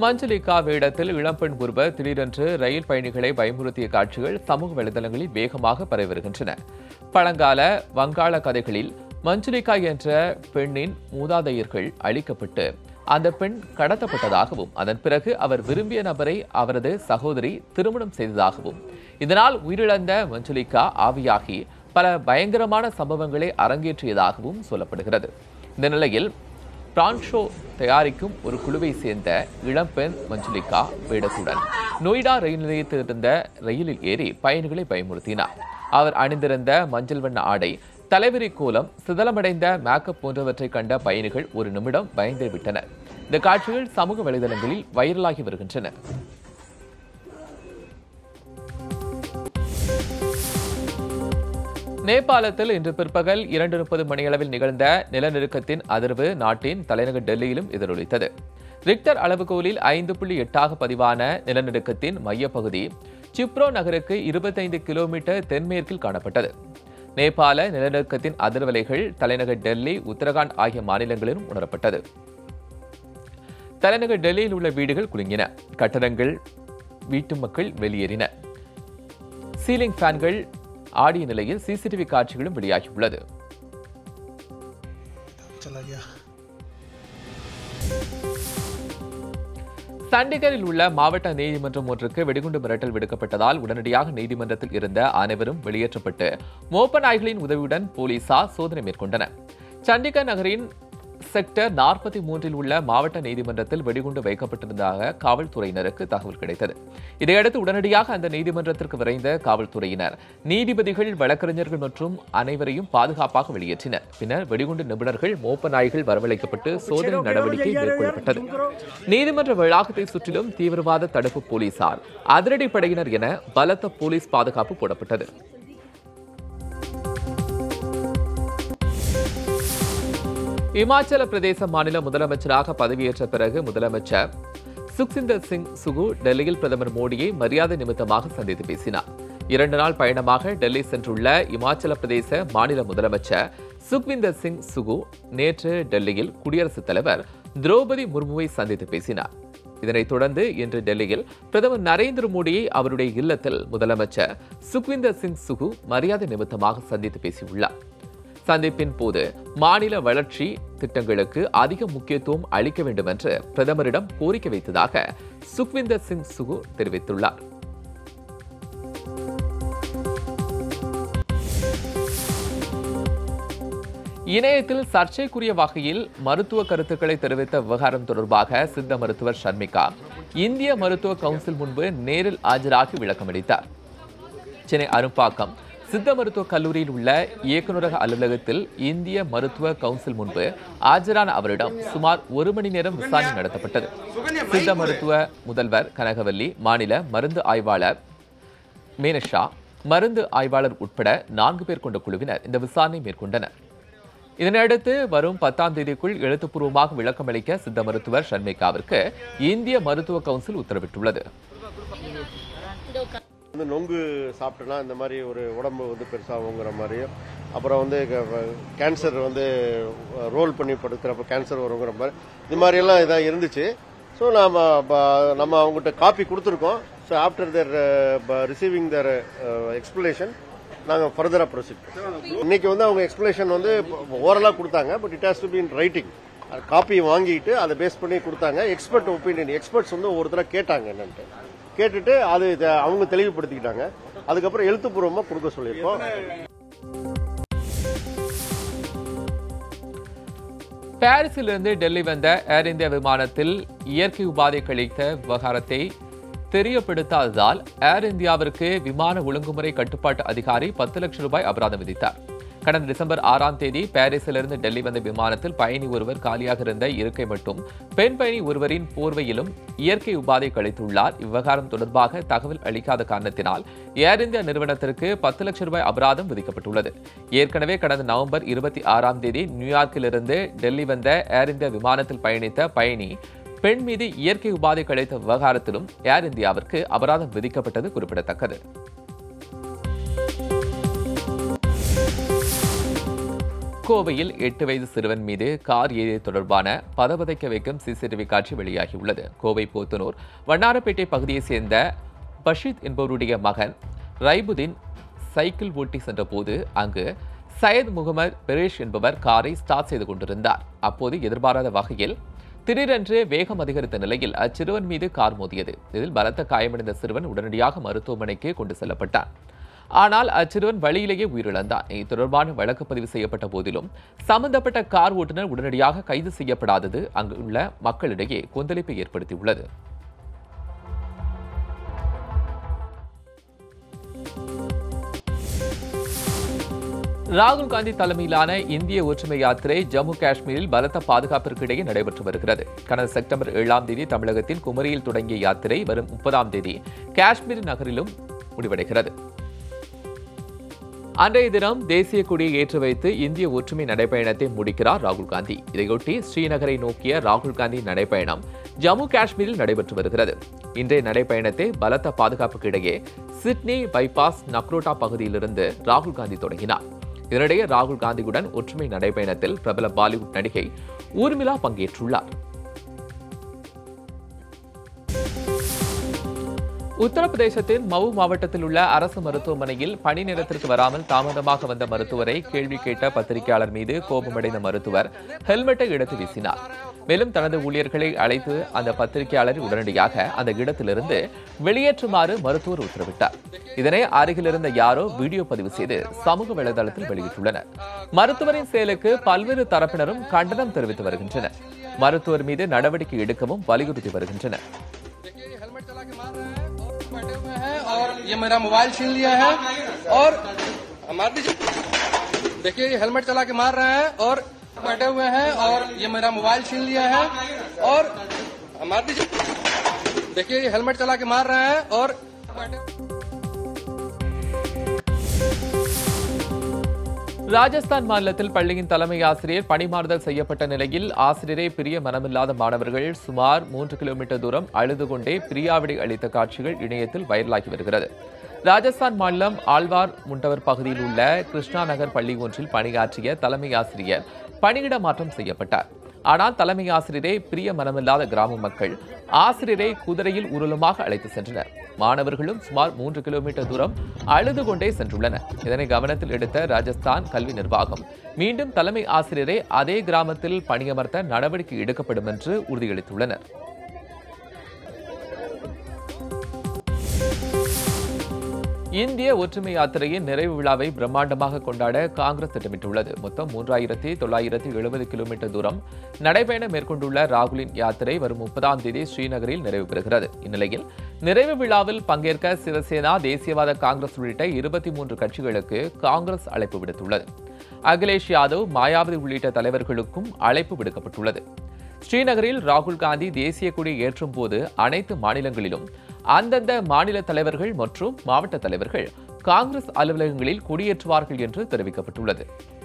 மஞ்சலிகா வேடத்தில் இளம்பெண் ஒருவர் திடீரென்று ரயில் பயணிகளை பயமுறுத்திய காட்சிகள் சமூக வலைதளங்களில் வேகமாக பரவி வருகின்றன பழங்கால வங்காள கதைகளில் மஞ்சலிகா என்ற பெண்ணின் மூதாதையர்கள் அழிக்கப்பட்டு அந்த பெண் கடத்தப்பட்டதாகவும் அதன் பிறகு அவர் விரும்பிய நபரை அவரது சகோதரி திருமணம் செய்ததாகவும் இதனால் உயிரிழந்த மஞ்சலிகா ஆவியாகி பல பயங்கரமான சம்பவங்களை அரங்கேற்றியதாகவும் சொல்லப்படுகிறது இந்த நிலையில் பிரான்ஷோ தயாரிக்கும் ஒரு குழுவை சேர்ந்த இளம்பெண் மஞ்சுளிகா வேடத்துடன் நொய்டா ரயில் நிலையத்தில் இருந்த ரயிலில் ஏறி பயணிகளை பயமுறுத்தினார் அவர் அணிந்திருந்த மஞ்சள் வண்ண ஆடை தலைவிரி கோலம் சிதலமடைந்த மேக்கப் போன்றவற்றை கண்ட பயணிகள் ஒரு நிமிடம் பயந்து விட்டனர் இந்த காட்சிகள் சமூக வலைதளங்களில் வைரலாகி வருகின்றன நேபாளத்தில் இன்று பிற்பகல் இரண்டு முப்பது மணியளவில் நிகழ்ந்த நிலநடுக்கத்தின் அதிர்வு நாட்டின் தலைநகர் டெல்லியிலும் எதிரொலித்தது ரிக்டர் அளவுகோலில் ஐந்து புள்ளி எட்டாக பதிவான நிலநடுக்கத்தின் மையப்பகுதி சிப்ரோ நகருக்கு இருபத்தைந்து கிலோமீட்டர் தென்மேற்கில் காணப்பட்டது நேபாள நிலநடுக்கத்தின் அதிர்வலைகள் தலைநகர் டெல்லி உத்தரகாண்ட் ஆகிய மாநிலங்களிலும் உணரப்பட்டது தலைநகர் டெல்லியில் உள்ள வீடுகள் குலுங்கின கட்டடங்கள் வீட்டு மக்கள் வெளியேறின சீலிங் ஃபேன்கள் ஆடிய நிலையில் சிசிடிவி காட்சிகளும் வெளியாகியுள்ளது चला गया சண்டிகரில் உள்ள மாவட்ட நீதிமன்றம் ஒன்றுக்கு வெடிகுண்டு மிரட்டல் விடுக்கப்பட்டதால் உடனடியாக நீதிமன்றத்தில் இருந்த அனைவரும் வெளியேற்றப்பட்டு மோப்ப நாய்களின் உதவியுடன் போலீசார் சோதனை மேற்கொண்டனர் சண்டிகர் நகரின் செக்டர் நாற்பத்தி மூன்றில் உள்ள மாவட்ட நீதிமன்றத்தில் வெடிகுண்டு வைக்கப்பட்டிருந்ததாக காவல்துறையினருக்கு தகவல் கிடைத்தது இதையடுத்து உடனடியாக அந்த நீதிமன்றத்திற்கு விரைந்த காவல்துறையினர் நீதிபதிகள் வழக்கறிஞர்கள் மற்றும் அனைவரையும் பாதுகாப்பாக வெளியேற்றினர் பின்னர் வெடிகுண்டு நிபுணர்கள் மோப்ப நாய்கள் வரவழைக்கப்பட்டு சோதனை நடவடிக்கை மேற்கொள்ளப்பட்டது நீதிமன்ற வளாகத்தை சுற்றிலும் தீவிரவாத தடுப்பு போலீசார் அதிரடிப்படையினர் என பலத்த போலீஸ் பாதுகாப்பு போடப்பட்டது இமாச்சல பிரதேச மாநில முதலமைச்சராக பதவியேற்ற பிறகு முதலமைச்சர் சுக்சிந்தர் சிங் சுகு டெல்லியில் பிரதமர் மோடியை மரியாதை நிமித்தமாக சந்தித்து பேசினார் இரண்டு நாள் பயணமாக டெல்லி சென்றுள்ள இமாச்சல பிரதேச மாநில முதலமைச்சர் சுக்விந்தர் சிங் சுகு நேற்று டெல்லியில் குடியரசுத் தலைவர் திரௌபதி முர்முவை சந்தித்து பேசினார் இதனைத் தொடர்ந்து இன்று டெல்லியில் பிரதமர் நரேந்திர மோடியை அவருடைய இல்லத்தில் முதலமைச்சர் சுக்விந்தர் சிங் சுகு மரியாதை நிமித்தமாக சந்தித்து பேசியுள்ளார் சந்திப்பின் போது மாநில வளர்ச்சி திட்டங்களுக்கு அதிக முக்கியத்துவம் அளிக்க வேண்டும் என்று பிரதமரிடம் கோரிக்கை வைத்ததாக சுக்விந்தர் சிங் சுகு தெரிவித்துள்ளார் இணையத்தில் சர்ச்சைக்குரிய வகையில் மருத்துவ கருத்துக்களை தெரிவித்த விவகாரம் தொடர்பாக சித்த மருத்துவர் ஷர்மிகா இந்திய மருத்துவ கவுன்சில் முன்பு நேரில் ஆஜராகி விளக்கமளித்தார் சென்னை அரும்பாக்கம் சித்த மருத்துவ கல்லூரியில் உள்ள இயக்குநரக அலுவலகத்தில் இந்திய மருத்துவ கவுன்சில் முன்பு ஆஜரான அவரிடம் சுமார் ஒரு மணி நேரம் விசாரணை நடத்தப்பட்டது சித்த மருத்துவ முதல்வர் கனகவல்லி மாநில மருந்து ஆய்வாளர் மேனஷா மருந்து ஆய்வாளர் உட்பட நான்கு பேர் கொண்ட குழுவினர் இந்த விசாரணை மேற்கொண்டனர் இதனையடுத்து வரும் பத்தாம் தேதிக்குள் எழுத்துப்பூர்வமாக விளக்கமளிக்க சித்த மருத்துவர் ஷர்மிகாவிற்கு இந்திய மருத்துவ கவுன்சில் உத்தரவிட்டுள்ளது வந்து நொங்கு சாப்பிட்டோன்னா இந்த மாதிரி ஒரு உடம்பு வந்து பெருசாகுங்கிற மாதிரியும் அப்புறம் வந்து கேன்சர் வந்து ரோல் பண்ணி படுக்கிறப்ப கேன்சர் வருங்கிற மாதிரி இது மாதிரியெல்லாம் இதாக இருந்துச்சு ஸோ நாம் நம்ம அவங்ககிட்ட காப்பி கொடுத்துருக்கோம் so after their receiving their explanation நாங்கள் ஃபர்தராக ப்ரொசீட் இன்னைக்கு வந்து அவங்க எக்ஸ்பிளேஷன் வந்து ஓரலாக கொடுத்தாங்க but it has to be in writing copy வாங்கிட்டு அதை பேஸ் பண்ணி கொடுத்தாங்க எக்ஸ்பர்ட் ஒப்பீனியன் எக்ஸ்பர்ட்ஸ் வந்து ஒவ்வொருத்தராக கேட்டாங்க என்னன்ட்டு கேட்டுட்டு அது இத- அவங்க தெளிவுபடுத்திக்கிட்டாங்க அதுக்கப்புறம் எழுத்துப்பூர்வமாக கொடுக்க சொல்லியிருக்கோம் பாரிஸிலிருந்து டெல்லி வந்த ஏர் இந்தியா விமானத்தில் இயற்கை உபாதை கழித்த விவகாரத்தை தெரியப்படுத்தாததால் ஏர் இந்தியாவிற்கு விமான ஒழுங்குமுறை கட்டுப்பாட்டு அதிகாரி பத்து லட்சம் ரூபாய் அபராதம் விதித்தார் கடந்த டிசம்பர் ஆறாம் தேதி பாரிஸிலிருந்து டெல்லி வந்த விமானத்தில் பயணி ஒருவர் காலியாக இருந்த இருக்கை மட்டும் பெண் பயணி ஒருவரின் போர்வையிலும் இயற்கை உபாதை கழித்துள்ளார் இவ்விவகாரம் தொடர்பாக தகவல் அளிக்காத காரணத்தினால் ஏர் இந்தியா நிறுவனத்திற்கு பத்து லட்சம் ரூபாய் அபராதம் விதிக்கப்பட்டுள்ளது ஏற்கனவே கடந்த நவம்பர் இருபத்தி ஆறாம் தேதி நியூயார்க்கிலிருந்து டெல்லி வந்த ஏர் இந்தியா விமானத்தில் பயணித்த பயணி பெண் மீது இயற்கை உபாதை கழித்த விவகாரத்திலும் ஏர் இந்தியாவிற்கு அபராதம் விதிக்கப்பட்டது குறிப்பிடத்தக்கது கோவையில் எட்டு வயது சிறுவன் மீது கார் ஏறிய தொடர்பான பதபதைக்க வைக்கும் சிசிடிவி காட்சி வெளியாகியுள்ளது கோவை போத்தனூர் வண்ணாரப்பேட்டை பகுதியைச் சேர்ந்த பஷீத் என்பவருடைய மகன் ரைபுதீன் சைக்கிள் ஓட்டி சென்றபோது அங்கு சையத் முகமது பெரேஷ் என்பவர் காரை ஸ்டார்ட் செய்து கொண்டிருந்தார் அப்போது எதிர்பாராத வகையில் திடீரென்று வேகம் அதிகரித்த நிலையில் அச்சிறுவன் மீது கார் மோதியது இதில் பலத்த காயமடைந்த சிறுவன் உடனடியாக மருத்துவமனைக்கு கொண்டு செல்லப்பட்டான் ஆனால் அச்சிறுவன் வழியிலேயே உயிரிழந்தார் இது தொடர்பான வழக்கு பதிவு செய்யப்பட்ட போதிலும் சம்பந்தப்பட்ட கார் ஓட்டுநர் உடனடியாக கைது செய்யப்படாதது அங்குள்ள மக்களிடையே கொந்தளிப்பை ஏற்படுத்தியுள்ளது ராகுல் காந்தி தலைமையிலான இந்திய ஒற்றுமை யாத்திரை ஜம்மு காஷ்மீரில் பலத்த பாதுகாப்பிற்கு இடையே நடைபெற்று வருகிறது கடந்த செப்டம்பர் ஏழாம் தேதி தமிழகத்தின் குமரியில் தொடங்கிய யாத்திரை வரும் முப்பதாம் தேதி காஷ்மீர் நகரிலும் முடிவடைகிறது அன்றைய தினம் தேசிய கொடியை ஏற்றி வைத்து இந்திய ஒற்றுமை நடைப்பயணத்தை முடிக்கிறார் ராகுல் காந்தி இதையொட்டி ஸ்ரீநகரை நோக்கிய ராகுல் காந்தி நடைப்பயணம் ஜம்மு காஷ்மீரில் நடைபெற்று வருகிறது இன்றைய நடைப்பயணத்தை பலத்த பாதுகாப்புக்கு இடையே சிட்னி பைபாஸ் நக்ரோட்டா பகுதியிலிருந்து ராகுல் காந்தி தொடங்கினார் இதனிடையே ராகுல் காந்தியுடன் ஒற்றுமை நடைப்பயணத்தில் பிரபல பாலிவுட் நடிகை ஊர்மிளா பங்கேற்றுள்ளார் உத்தரப்பிரதேசத்தின் மவு மாவட்டத்தில் உள்ள அரசு மருத்துவமனையில் பணி நேரத்திற்கு வராமல் தாமதமாக வந்த மருத்துவரை கேள்வி கேட்ட பத்திரிகையாளர் மீது கோபமடைந்த மருத்துவர் ஹெல்மெட்டை எடுத்து வீசினார் மேலும் தனது ஊழியர்களை அழைத்து அந்த பத்திரிகையாளர் உடனடியாக அந்த இடத்திலிருந்து வெளியேற்றுமாறு மருத்துவர் உத்தரவிட்டார் இதனை அருகில் இருந்த யாரோ வீடியோ பதிவு செய்து சமூக வலைதளத்தில் வெளியிட்டுள்ளனர் மருத்துவரின் செயலுக்கு பல்வேறு தரப்பினரும் கண்டனம் தெரிவித்து வருகின்றனர் மருத்துவர் மீது நடவடிக்கை எடுக்கவும் வலியுறுத்தி வருகின்றனர் देखिए ये हेलमेट चला के मार रहे हैं और बैठे हुए हैं और ये मेरा मोबाइल छीन लिया है और मार दीजिए देखिए ये हेलमेट चला के मार रहे हैं और बैठे हुए हैं और ये मेरा मोबाइल छीन लिया है और मार दीजिए देखिए ये हेलमेट चला के मार रहे हैं और बैठे ராஜஸ்தான் மாநிலத்தில் பள்ளியின் தலைமை ஆசிரியர் பணிமாறுதல் செய்யப்பட்ட நிலையில் ஆசிரியரை பிரிய மனமில்லாத மாணவர்கள் சுமார் மூன்று கிலோமீட்டர் தூரம் அழுது கொண்டே பிரியாவிடை அளித்த காட்சிகள் இணையத்தில் வைரலாகி வருகிறது ராஜஸ்தான் மாநிலம் ஆழ்வார் முண்டவர் பகுதியில் உள்ள கிருஷ்ணா நகர் பள்ளி ஒன்றில் பணியாற்றிய தலைமை ஆசிரியர் பணியிட மாற்றம் செய்யப்பட்டார் ஆனால் தலைமை ஆசிரியரை பிரிய மனமில்லாத கிராம மக்கள் ஆசிரியரை குதிரையில் ஊர்வலமாக அழைத்து சென்றனர் மாணவர்களும் சுமார் மூன்று கிலோமீட்டர் தூரம் அழுது கொண்டே சென்றுள்ளனர் இதனை கவனத்தில் எடுத்த ராஜஸ்தான் கல்வி நிர்வாகம் மீண்டும் தலைமை ஆசிரியரை அதே கிராமத்தில் பணியமர்த்த நடவடிக்கை எடுக்கப்படும் என்று உறுதியளித்துள்ளனர் இந்திய ஒற்றுமை யாத்திரையின் நிறைவு விழாவை பிரம்மாண்டமாக கொண்டாட காங்கிரஸ் திட்டமிட்டுள்ளது மொத்தம் மூன்றாயிரத்தி தொள்ளாயிரத்தி எழுபது கிலோமீட்டர் தூரம் நடைபயணம் மேற்கொண்டுள்ள ராகுலின் யாத்திரை வரும் முப்பதாம் தேதி ஸ்ரீநகரில் நிறைவு பெறுகிறது இந்நிலையில் நிறைவு விழாவில் பங்கேற்க சிவசேனா தேசியவாத காங்கிரஸ் உள்ளிட்ட இருபத்தி மூன்று கட்சிகளுக்கு காங்கிரஸ் அழைப்பு விடுத்துள்ளது அகிலேஷ் யாதவ் மாயாவதி உள்ளிட்ட தலைவர்களுக்கும் அழைப்பு விடுக்கப்பட்டுள்ளது ஸ்ரீநகரில் ராகுல் காந்தி தேசிய கொடி ஏற்றும் போது அனைத்து மாநிலங்களிலும் அந்தந்த மாநில தலைவர்கள் மற்றும் மாவட்ட தலைவர்கள் காங்கிரஸ் அலுவலகங்களில் கொடியேற்றுவார்கள் என்று தெரிவிக்கப்பட்டுள்ளது